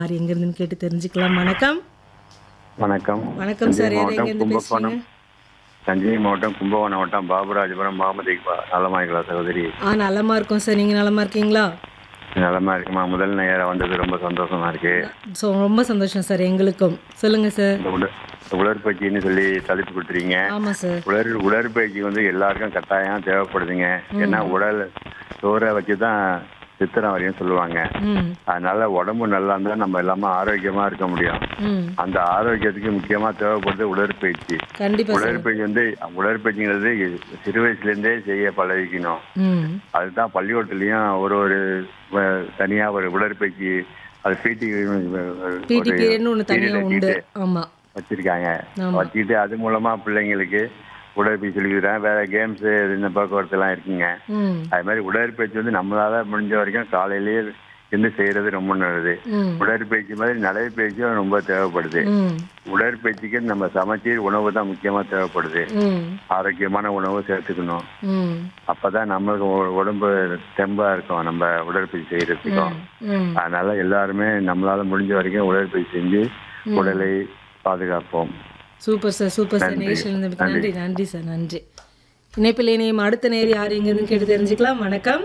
யார் எங்கேருந்துன்னு கேட்டு தெரிஞ்சுக்கலாம் வணக்கம் வணக்கம் வணக்கம் சார் யார் மாவட்டம் எங்கேருந்து கும்பகோணம் பேசுறீங்க தஞ்சை மாவட்டம் கும்பகோணம் மாவட்டம் பாபுராஜபுரம் முகமது இக்பால் நலமாய்களா சகோதரி ஆ நலமா இருக்கோம் சார் நீங்கள் நலமா இருக்கீங்களா நலமா இருக்குமா முதல் நேரம் வந்தது ரொம்ப சந்தோஷமா இருக்கு ஸோ ரொம்ப சந்தோஷம் சார் எங்களுக்கும் சொல்லுங்கள் சார் இந்த உட இந்த உடற்பயிற்சின்னு சொல்லி தலைப்பு கொடுத்துறீங்க ஆமாம் சார் உடற் உடற்பயிற்சி வந்து எல்லாருக்கும் கட்டாயம் தேவைப்படுதுங்க ஏன்னா உடல் சோறை வச்சு தான் சித்திரம் வரையும் சொல்லுவாங்க ம் அதனால உடம்பு நல்லா இருந்தால் நம்ம எல்லாமே ஆரோக்கியமா இருக்க முடியும் ம் அந்த ஆரோக்கியத்துக்கு முக்கியமா தேவைப்படுறது உடற்பயிற்சி கண்டிப்பாக சார் உடற்பயிற்சி வந்து உடற்பயிற்சிங்கிறது சிறு வயசுலேருந்தே செய்ய பழகிக்கணும் ம் அதுதான் பள்ளிக்கூடத்துலயும் ஒரு ஒரு வ- தனியா ஒரு உடற்பயிற்சி அது பிடி பிடி பீரியட்னு ஒன்று தனியாக உண்டு ஆமாம் வச்சிருக்காங்க ஆமா. வச்சுக்கிட்டு அது மூலமா பிள்ளைங்களுக்கு உடற்பயிற்சி சொல்லிக்கிறேன் வேற கேம்ஸ் இந்த போக்குவரத்து எல்லாம் இருக்குங்க ம் அது மாதிரி உடற்பயிற்சி வந்து நம்மளால முடிஞ்ச வரைக்கும் காலையிலேயே இருந்து செய்யறது ரொம்ப நல்லது ம் உடற்பயிற்சி மாதிரி நடைப்பயிற்சியும் ரொம்ப தேவைப்படுது ம் உடற்பயிற்சிக்கு நம்ம சமச்சீர் உணவு தான் முக்கியமா தேவைப்படுது ம் ஆரோக்கியமான உணவு சேர்த்துக்கணும் ம் அப்பதான் நம்மளுக்கு உ- உடம்பு தெம்பா இருக்கும் நம்ம உடற்பயிற்சி செய்யறதுக்கும் ம் அதனால எல்லாருமே நம்மளால முடிஞ்ச வரைக்கும் உடற்பயிற்சி செஞ்சு உடலை பாதுகாப்போம் சூப்பர் சார் சூப்பர் சார் நன்றி. நேஷன் நன்றி நன்றி சார் நன்றி இணைப்பில் இணையம் அடுத்த நேர் யார் எங்கேருந்து கேட்டு தெரிஞ்சுக்கலாம் வணக்கம்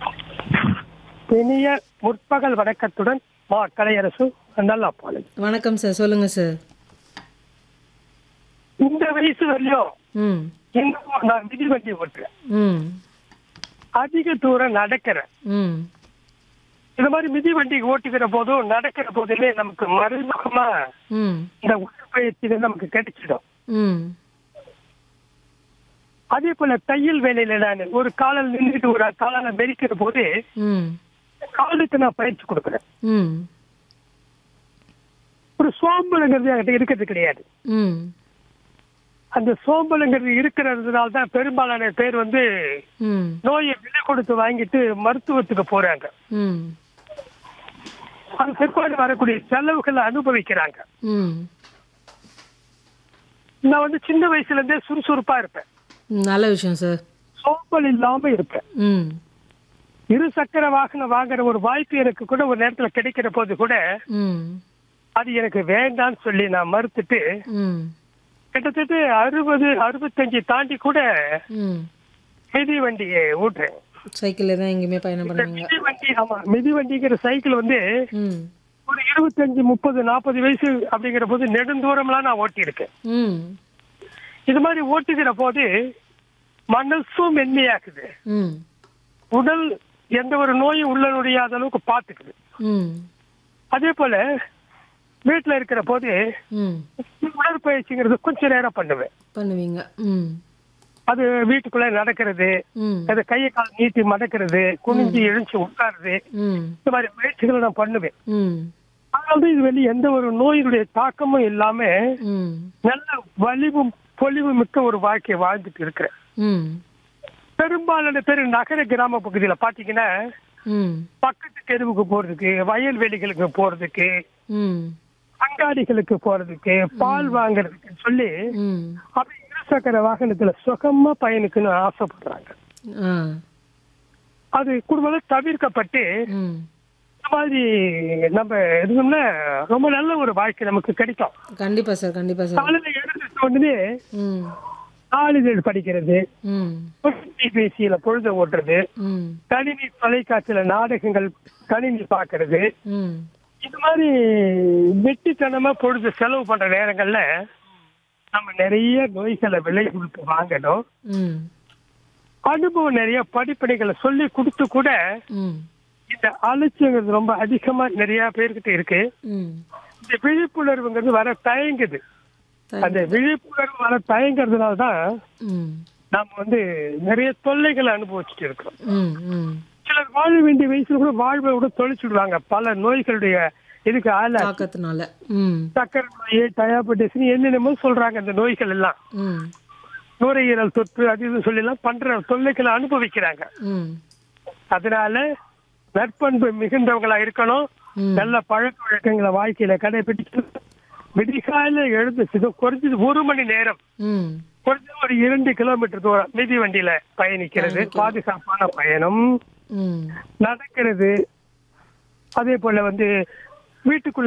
இனிய முற்பகல் வணக்கத்துடன் மா கலையரசு நல்லா பாலை வணக்கம் சார் சொல்லுங்க சார் இந்த வயசு வரலையும் ம் இன்னும் நான் மிதிவண்டி ஓட்டுறேன் ம் அதிக தூரம் நடக்கிறேன் ம் இந்த மாதிரி மிதிவண்டி ஓட்டுகிற போதும் நடக்கிற போதுமே நமக்கு மறைமுகமா ம் இந்த உடற்பயிற்சி நமக்கு கிடைச்சிடும் ம் அதே போல தையல் வேலையில நான் ஒரு காலில் நின்றுட்டு ஒரு காலால மெரிக்கிற போது ம் காலுக்கு நான் பயிற்சி கொடுக்குறேன் ம் ஒரு சோம்பலுங்கிறது என்கிட்ட இருக்கிறது கிடையாது ம் அந்த சோம்பலுங்கிறது இருக்கிறதுனால தான் பெரும்பாலான பேர் வந்து ம் நோயை விலை கொடுத்து வாங்கிட்டு மருத்துவத்துக்கு போறாங்க ம் அது பிற்பாடு வரக்கூடிய செலவுகளை அனுபவிக்கிறாங்க ம் நான் வந்து சின்ன வயசுல இருந்தே சுறுசுறுப்பா இருப்பேன் நல்ல விஷயம் சார் சோம்பல் இல்லாம இருப்பேன் ம் இரு சக்கர வாகனம் வாங்குற ஒரு வாய்ப்பு எனக்கு கூட ஒரு நேரத்துல கிடைக்கிற போது கூட ம் அது எனக்கு வேண்டாம்னு சொல்லி நான் மறுத்துட்டு ம் கிட்டத்தட்ட அறுபது அறுபத்தஞ்சு தாண்டி கூட ம் மிதி வண்டியை ஓட்டுறேன் சைக்கிளில் தான் எங்கேயுமே பயணம் இந்த பண்ணுவீங்க மிதி வண்டி ஆமா மிதி வண்டிங்கிற சைக்கிள் வந்து ம் ஒரு இருபத்தஞ்சு முப்பது நாற்பது வயசு அப்படிங்கிற போது நெடுந்தூரம்லாம் நான் ஓட்டி இருக்கேன் ம் இது மாதிரி ஓட்டுகிற போது மனசும் மென்மையாக்குது ம் உடல் எந்த ஒரு நோயும் உள்ள நுழையாத அளவுக்கு பார்த்துக்குது ம் அதே போல வீட்டுல இருக்கிற போது ம் உடற்பயிற்சிங்கிறது கொஞ்ச நேரம் பண்ணுவேன் பண்ணுவீங்க ம் அது வீட்டுக்குள்ள நடக்கிறது ம் அது கையை கால் நீட்டி மடக்கிறது குனிஞ்சு எழுந்து உட்காருது ம் இந்த மாதிரி பயிற்சிகளை நான் பண்ணுவேன் ம் அதனால இது வெளியே எந்த ஒரு நோயினுடைய தாக்கமும் இல்லாம ம் நல்ல வலிவும் பொலிவு மிக்க ஒரு வாழ்க்கையை வாழ்ந்துட்டு இருக்கிறேன் ம் பெரும்பாலான பேர் நகர கிராம பகுதியில பாத்தீங்கன்னா ம் பக்கத்து தெருவுக்கு போறதுக்கு வயல்வெளிகளுக்கு போறதுக்கு ம் அங்காடிகளுக்கு போறதுக்கு பால் வாங்குறதுக்கு சொல்லி ம் அப்படி இருசக்கர வாகனத்துல சுகமா பயணிக்கணும்னு ஆசைப்படுறாங்க ஆ அது குடும்பம் தவிர்க்கப்பட்டு ம் இந்த மாதிரி நம்ம இருந்தோம்னா ரொம்ப நல்ல ஒரு வாழ்க்கை நமக்கு கிடைக்கும் கண்டிப்பா சார் கண்டிப்பா சார் காலையில எழுந்துட்ட உடனே ம் நாளிதழ் படிக்கிறது ம் கைபேசியில பொழுத ஓட்டுறது ம் கணினி தொலைக்காட்சியில நாடகங்கள் கணினி பார்க்கிறது ம் இது மாதிரி வெட்டித்தனமா பொழுது செலவு பண்ற நேரங்கள்ல நம்ம நிறைய நோய்களை விலை கொடுத்து வாங்கணும் ம் அனுபவம் நிறைய படிப்படிகளை சொல்லி கொடுத்து கூட ம் இந்த அலட்சியங்கிறது ரொம்ப அதிகமா நிறைய பேர்கிட்ட இருக்கு ம் இந்த விழிப்புணர்வுங்கிறது வர தயங்குது அந்த விழிப்புணர்வு வர தயங்குறதுனால தான் ம் நாம வந்து நிறைய தொல்லைகளை அனுபவிச்சுட்டு இருக்கிறோம் ம் ம் சிலர் வாழ வேண்டிய வயசுல கூட வாழ்வை கூட தொலைச்சிடுவாங்க பல நோய்களுடைய இதுக்கு ஆள தாக்கத்தினால ம் சக்கரை நோய் டயாபெட்டிஸ் என்னென்னமோ சொல்றாங்க இந்த நோய்கள் எல்லாம் ம் நுரையீரல் தொற்று அது இது சொல்லி எல்லாம் பண்ற தொல்லைகளை அனுபவிக்கிறாங்க ம் அதனால நற்பண்பு மிகுந்தவங்களா இருக்கணும் ம். நல்ல பழக்க வழக்கங்களை வாழ்க்கையில கடைபிடிச்சு விடிகால எழுந்து குறைஞ்சது ஒரு மணி நேரம் ம் குறைஞ்சது ஒரு இரண்டு கிலோமீட்டர் தூரம் மிதி வண்டியில பயணிக்கிறது பாதுகாப்பான பயணம் ம் நடக்கிறது அதே போல வந்து வீட்டுக்குள்ள